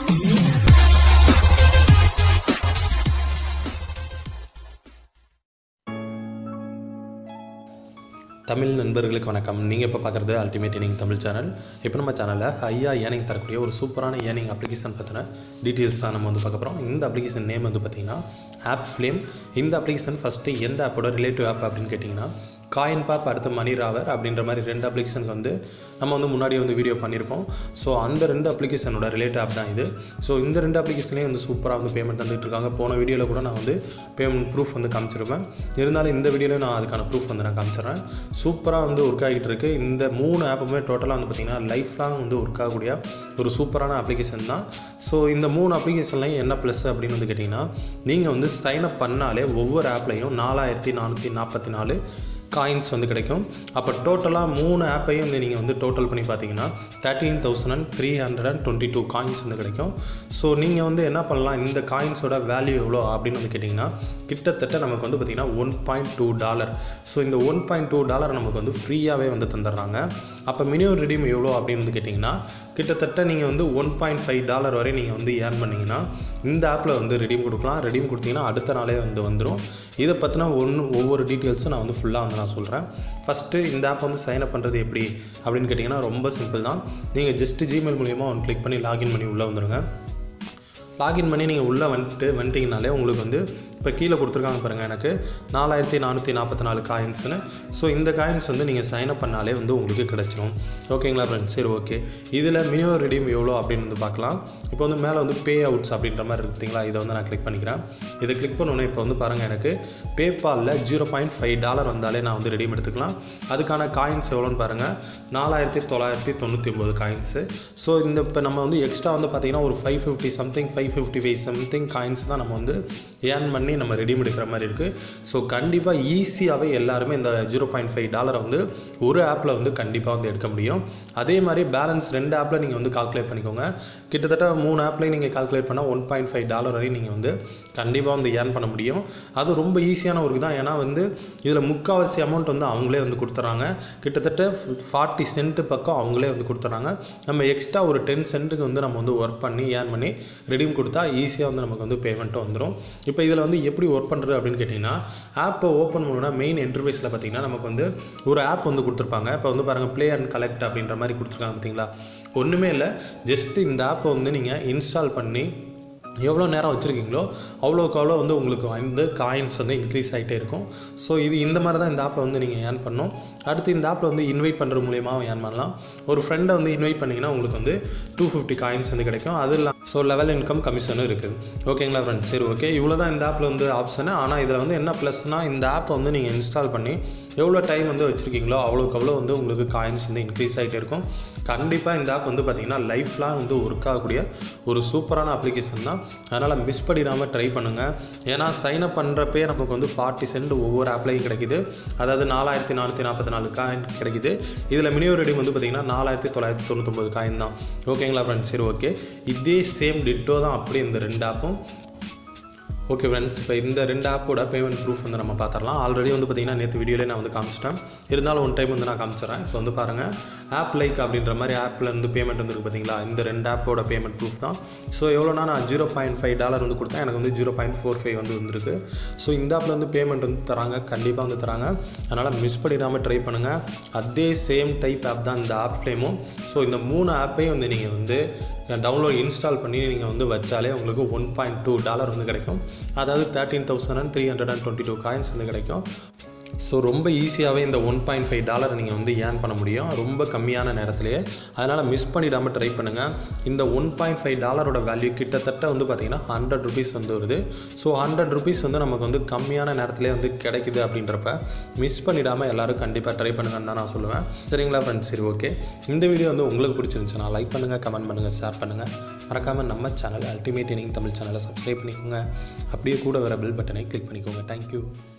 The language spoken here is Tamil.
தமிழ் நண்பர்களுக்கு வணக்கம் நீங்கள் இப்போ பார்க்குறது அல்டிமேட் ஏர்னிங் தமிழ் சேனல் இப்போ நம்ம சேனலில் ஹையா ஏர்னிங் தரக்கூடிய ஒரு சூப்பரான ஏர்னிங் அப்ளிகேஷன் பற்றின டீட்டெயில்ஸ் தான் நம்ம வந்து பார்க்க போகிறோம் இந்த அப்ளிகேஷன் நேம் வந்து பார்த்திங்கன்னா ஆப் ஃப்ளேம் இந்த அப்ளிகேஷன் ஃபஸ்ட்டு எந்த ஆப்போட ரிலேட்டிவ் ஆப் அப்படின்னு கேட்டிங்கன்னா காயின் பாப் அடுத்து மணி ராவர் அப்படின்ற மாதிரி ரெண்டு அப்ளிகேஷனுக்கு வந்து நம்ம வந்து முன்னாடி வந்து வீடியோ பண்ணியிருப்போம் ஸோ அந்த ரெண்டு அப்ளிகேஷனோட ரிலேட்டிவ் ஆப் தான் இது ஸோ இந்த ரெண்டு அப்ளிகேஷன்லேயும் வந்து சூப்பராக வந்து பேமெண்ட் தந்துட்டு இருக்காங்க போன வீடியோவில் கூட நான் வந்து பேமெண்ட் ப்ரூஃப் வந்து காமிச்சிருப்பேன் இருந்தாலும் இந்த வீடியோவில் நான் அதுக்கான ப்ரூஃப் வந்து நான் காமிச்சிடுறேன் சூப்பராக வந்து ஒர்க் ஆகிட்டு இருக்கு இந்த மூணு ஆப்புமே டோட்டலாக வந்து பார்த்திங்கன்னா லைஃப் லாங் வந்து ஒர்க் ஆகக்கூடிய ஒரு சூப்பரான அப்ளிகேஷன் தான் ஸோ இந்த மூணு அப்ளிகேஷன்லையும் என்ன ப்ளஸ் அப்படின்னு வந்து கேட்டிங்கன்னா நீங்கள் வந்து சைன் அப் பண்ணாலே ஒவ்வொரு ஆப்லையும் நாலாயிரத்தி நானூற்றி நாற்பத்தி நாலு காயின்ஸ் வந்து கிடைக்கும் அப்போ டோட்டலாக மூணு ஆப்பையும் வந்து நீங்கள் வந்து டோட்டல் பண்ணி பார்த்தீங்கன்னா thirteen thousand and three hundred and twenty two coins வந்து கிடைக்கும் ஸோ நீங்கள் வந்து என்ன பண்ணலாம் இந்த காயின்ஸோட வேல்யூ எவ்வளோ அப்படின்னு வந்து கேட்டிங்கன்னா கிட்டத்தட்ட நமக்கு வந்து பார்த்திங்கன்னா one point two dollar so இந்த ஒன் பாயிண்ட் டூ டாலர் நமக்கு வந்து ஃப்ரீயாகவே வந்து தந்துடுறாங்க அப்போ மினிமம் ரெடீம் எவ்வளோ அப்படின்னு வந்து கேட்டிங்கன்னா கிட்டத்தட்ட நீங்கள் வந்து ஒன் பாயிண்ட் ஃபைவ் டாலர் வரை நீங்கள் வந்து ஏர்ன் பண்ணிங்கன்னா இந்த ஆப்பில் வந்து ரெடீம் கொடுக்கலாம் ரெடீம் கொடுத்தீங்கன்னா அடுத்த நாளே வந்து வந்துடும் இதை பற்றின ஒன்று ஒவ்வொரு டீட்டெயில்ஸும் நான் வந்து ஃபுல்லாக வந்து நான் சொல்கிறேன் ஃபஸ்ட்டு இந்த ஆப் வந்து சைன் அப் பண்ணுறது எப்படி அப்படின்னு கேட்டிங்கன்னா ரொம்ப சிம்பிள் தான் நீங்கள் ஜஸ்ட்டு ஜிமெயில் மூலியமாக ஒன்று கிளிக் பண்ணி லாகின் பண்ணி உள்ளே வந்துடுங்க லாகின் பண்ணி நீங்கள் உள்ளே வந்துட்டு வந்துட்டிங்கனாலே உங்களுக்கு வந்து இப்போ கீழே கொடுத்துருக்காங்க பாருங்கள் எனக்கு நாலாயிரத்தி நானூற்றி நாற்பத்தி நாலு காயின்ஸ்னு ஸோ இந்த காயின்ஸ் வந்து நீங்கள் சைன் அப் பண்ணாலே வந்து உங்களுக்கு கிடச்சிரும் ஓகேங்களா ஃப்ரெண்ட்ஸ் சரி ஓகே இதில் மினிமம் ரெடீம் எவ்வளோ அப்படின்னு வந்து பார்க்கலாம் இப்போ வந்து மேலே வந்து பே அவுட்ஸ் அப்படின்ற மாதிரி இருக்கு பார்த்தீங்களா இதை வந்து நான் கிளிக் பண்ணிக்கிறேன் இதை கிளிக் பண்ணோன்னே இப்போ வந்து பாருங்கள் எனக்கு பேபாலில் ஜீரோ பாயிண்ட் ஃபைவ் டாலர் வந்தாலே நான் வந்து ரெடீம் எடுத்துக்கலாம் அதுக்கான காயின்ஸ் எவ்வளோன்னு பாருங்கள் நாலாயிரத்தி தொள்ளாயிரத்தி தொண்ணூற்றி ஒம்பது காயின்ஸு ஸோ இந்த இப்போ நம்ம வந்து எக்ஸ்ட்ரா வந்து பார்த்திங்கன்னா ஒரு five fifty something five fifty five something coins தான் நம்ம வந்து ஏர்ன் பண்ணி நம்ம ரெடீம் எடுக்கிற மாதிரி இருக்குது ஸோ கண்டிப்பாக ஈஸியாகவே எல்லாருமே இந்த ஜீரோ பாயிண்ட் ஃபைவ் டாலரை வந்து ஒரு ஆப்பில் வந்து கண்டிப்பாக வந்து எடுக்க முடியும் அதே மாதிரி பேலன்ஸ் ரெண்டு ஆப்பில் நீங்கள் வந்து கால்குலேட் பண்ணிக்கோங்க கிட்டத்தட்ட மூணு ஆப்லேயும் நீங்கள் கால்குலேட் பண்ணால் ஒன் பாயிண்ட் ஃபைவ் டாலர் வரையும் நீங்கள் வந்து கண்டிப்பாக வந்து ஏர்ன் பண்ண முடியும் அது ரொம்ப ஈஸியான ஒர்க் தான் ஏன்னா வந்து இதில் முக்கால்வாசி அமௌண்ட் வந்து அவங்களே வந்து கொடுத்துட்றாங்க கிட்டத்தட்ட ஃபார்ட்டி சென்ட் பக்கம் அவங்களே வந்து கொடுத்துட்றாங்க நம்ம எக்ஸ்ட்ரா ஒரு டென் சென்ட்டுக்கு வந்து நம்ம வந்து ஒர்க் பண்ணி ஏர்ன் பண்ணி ரெடீம் கொடுத்தா ஈஸியாக வந்து நமக்கு வந்து பேமெண்ட்டும் வந்துடும் இப்போ இதில் வந்து எப்படி ஒர்க் பண்ணுறது அப்படின்னு கேட்டிங்கன்னா ஆப்பை ஓப்பன் பண்ணோன்னா மெயின் இன்டர்ஃபேஸில் பார்த்தீங்கன்னா நமக்கு வந்து ஒரு ஆப் வந்து கொடுத்துருப்பாங்க இப்போ வந்து பாருங்கள் ப்ளே அண்ட் கலெக்ட் அப்படின்ற மாதிரி கொடுத்துருக்காங்க பார்த்தீங்களா ஒன்றுமே இல்லை ஜஸ்ட் இந்த ஆப்பை வந்து நீங்கள் இன்ஸ்டால் பண்ணி எவ்வளோ நேரம் வச்சுருக்கீங்களோ அவ்வளோக்கு அவ்வளோ வந்து உங்களுக்கு வந்து காயின்ஸ் வந்து இன்க்ரீஸ் ஆகிட்டே இருக்கும் ஸோ இது இந்த மாதிரி தான் இந்த ஆப்பில் வந்து நீங்கள் ஏர்ன் பண்ணணும் அடுத்து இந்த ஆப்பில் வந்து இன்வைட் பண்ணுற மூலியமாக ஏர்ன் பண்ணலாம் ஒரு ஃப்ரெண்டை வந்து இன்வைட் பண்ணிங்கன்னா உங்களுக்கு வந்து டூ ஃபிஃப்டி காயின்ஸ் வந்து கிடைக்கும் அது இல்லாமல் ஸோ லெவல் இன்கம் கமிஷனும் இருக்குது ஓகேங்களா ஃப்ரெண்ட்ஸ் சரி ஓகே இவ்வளோ தான் இந்த ஆப்பில் வந்து ஆப்ஷனு ஆனால் இதில் வந்து என்ன ப்ளஸ்னால் இந்த ஆப்பை வந்து நீங்கள் இன்ஸ்டால் பண்ணி எவ்வளோ டைம் வந்து வச்சுருக்கீங்களோ அவ்வளோக்கு அவ்வளோ வந்து உங்களுக்கு காயின்ஸ் வந்து இன்க்ரீஸ் ஆகிட்டே இருக்கும் கண்டிப்பாக இந்த ஆப் வந்து பார்த்திங்கன்னா லைஃப்லாம் வந்து ஒர்க் ஆகக்கூடிய ஒரு சூப்பரான அப்ளிகேஷன் தான் அதனால் மிஸ் பண்ணிடாமல் ட்ரை பண்ணுங்கள் ஏன்னா சைன் அப் பண்ணுறப்பே நமக்கு வந்து ஃபார்ட்டி சென்ட் ஒவ்வொரு ஆப்லையும் கிடைக்குது அதாவது நாலாயிரத்தி நானூற்றி நாற்பத்தி நாலு காயின் கிடைக்குது இதில் மினிமம் ரெடியும் வந்து பார்த்திங்கன்னா நாலாயிரத்தி தொள்ளாயிரத்தி தொண்ணூத்தொம்பது காயின் தான் ஓகேங்களா ஃப்ரெண்ட்ஸ் சரி ஓகே இதே சேம் டிட்டோ தான் அப்படியே இந்த ரெண்டு ஆப்பும் ஓகே ஃப்ரெண்ட்ஸ் இப்போ இந்த ரெண்டு ஆப்போட பேமெண்ட் ப்ரூஃப் வந்து நம்ம பார்த்துடலாம் ஆல்ரெடி வந்து பார்த்திங்கன்னா நேற்று வீடியோலேயே நான் வந்து காமிச்சிட்டேன் இருந்தாலும் ஒன் டைம் வந்து நான் காமிச்சிடறேன் இப்போ வந்து பாருங்கள் ஆப் லைக் அப்படின்ற மாதிரி ஆப்பில் இருந்து பேமெண்ட் வந்துருக்கு பார்த்தீங்களா இந்த ரெண்டு ஆப்போட பேமெண்ட் ப்ரூஃப் தான் ஸோ எவ்வளோனா நான் ஜீரோ பாயிண்ட் ஃபைவ் டாலர் வந்து கொடுத்தேன் எனக்கு வந்து ஜீரோ பாயிண்ட் ஃபோர் ஃபைவ் வந்து வந்திருக்கு ஸோ இந்த ஆப்பில் வந்து பேமெண்ட் வந்து தராங்க கண்டிப்பாக வந்து தராங்க அதனால் மிஸ் பண்ணிடாமல் ட்ரை பண்ணுங்கள் அதே சேம் டைப் ஆப் தான் இந்த ஆப் ஃப்ளேமும் ஸோ இந்த மூணு ஆப்பையும் வந்து நீங்கள் வந்து டவுன்லோட் இன்ஸ்டால் பண்ணி நீங்கள் வந்து வச்சாலே உங்களுக்கு ஒன் பாயிண்ட் டூ டாலர் வந்து கிடைக்கும் அதாவது thirteen thousand and three hundred and twenty two coins வந்து கிடைக்கும் ஸோ ரொம்ப ஈஸியாகவே இந்த ஒன் பாயிண்ட் ஃபைவ் டாலரை நீங்கள் வந்து ஏர்ன் பண்ண முடியும் ரொம்ப கம்மியான நேரத்திலேயே அதனால் மிஸ் பண்ணிடாமல் ட்ரை பண்ணுங்கள் இந்த ஒன் பாயிண்ட் ஃபைவ் டாலரோட வேல்யூ கிட்டத்தட்ட வந்து பார்த்திங்கன்னா ஹண்ட்ரட் ருபீஸ் வந்து வருது ஸோ ஹண்ட்ரட் ருபீஸ் வந்து நமக்கு வந்து கம்மியான நேரத்திலே வந்து கிடைக்குது அப்படின்றப்ப மிஸ் பண்ணிடாமல் எல்லோரும் கண்டிப்பாக ட்ரை பண்ணுங்கன்னு தான் நான் சொல்லுவேன் சரிங்களா ஃப்ரெண்ட்ஸ் சரி ஓகே இந்த வீடியோ வந்து உங்களுக்கு பிடிச்சிருந்துச்சுன்னா லைக் பண்ணுங்கள் கமெண்ட் பண்ணுங்கள் ஷேர் பண்ணுங்கள் மறக்காமல் நம்ம சேனல் அல்டிமேட் இனிங் தமிழ் சேனலை சப்ஸ்கிரைப் பண்ணிக்கோங்க அப்படியே கூட வர பெல் பட்டனை கிளிக் பண்ணிக்கோங்க தேங்க்யூ